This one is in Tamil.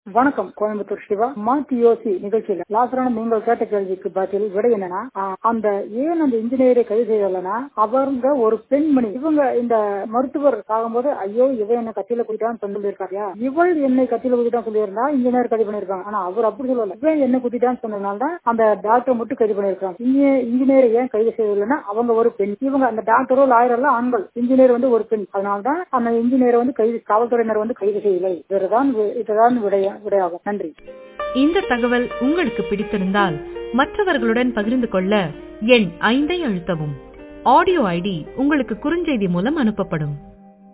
வணக்கம் கோயம்புத்தூர் சிவா மாத்தியோசி நிகழ்ச்சியில லாசரான நீங்கள் கேட்ட கேள்விக்கு பதில் விடை என்னன்னா ஆஹ், அந்த ஏன் அந்த இன்ஜினியரை கைது செய்யலன்னா அவங்க ஒரு பெண்மணி இவங்க இந்த மருத்துவர் ஆகும்போது ஐயோ இவன் என்ன கத்தியில குத்திட்டான்னு சொல்லியிருக்காரியா இவள் என்னை கத்தியில குத்திட்டான்னு சொல்லியிருந்தா இன்ஜினியர் கைது பண்ணிருக்காங்க ஆனா அவர் அப்படி சொல்லல இவன் என்ன குத்திட்டான்னு சொன்னதுனால தான் அந்த டாக்டர் மட்டும் கைது பண்ணிருக்காங்க இன்ஜினியர் ஏன் கைது செய்யலைன்னா அவங்க ஒரு பெண் இவங்க அந்த டாக்டரோ லாயர் எல்லாம் ஆண்கள் இன்ஜினியர் வந்து ஒரு பெண் அதனால தான் அந்த இன்ஜினியரை வந்து கைது காவல்துறையினர் வந்து கைது செய்யலை இதுதான் வி- இதுதான் விடைய விடையாகும் நன்றி இந்த தகவல் உங்களுக்கு பிடித்திருந்தால் மற்றவர்களுடன் பகிர்ந்து கொள்ள எண் ஐந்தை அழுத்தவும் ஆடியோ ஐடி உங்களுக்கு குறுஞ்செய்தி மூலம் அனுப்பப்படும்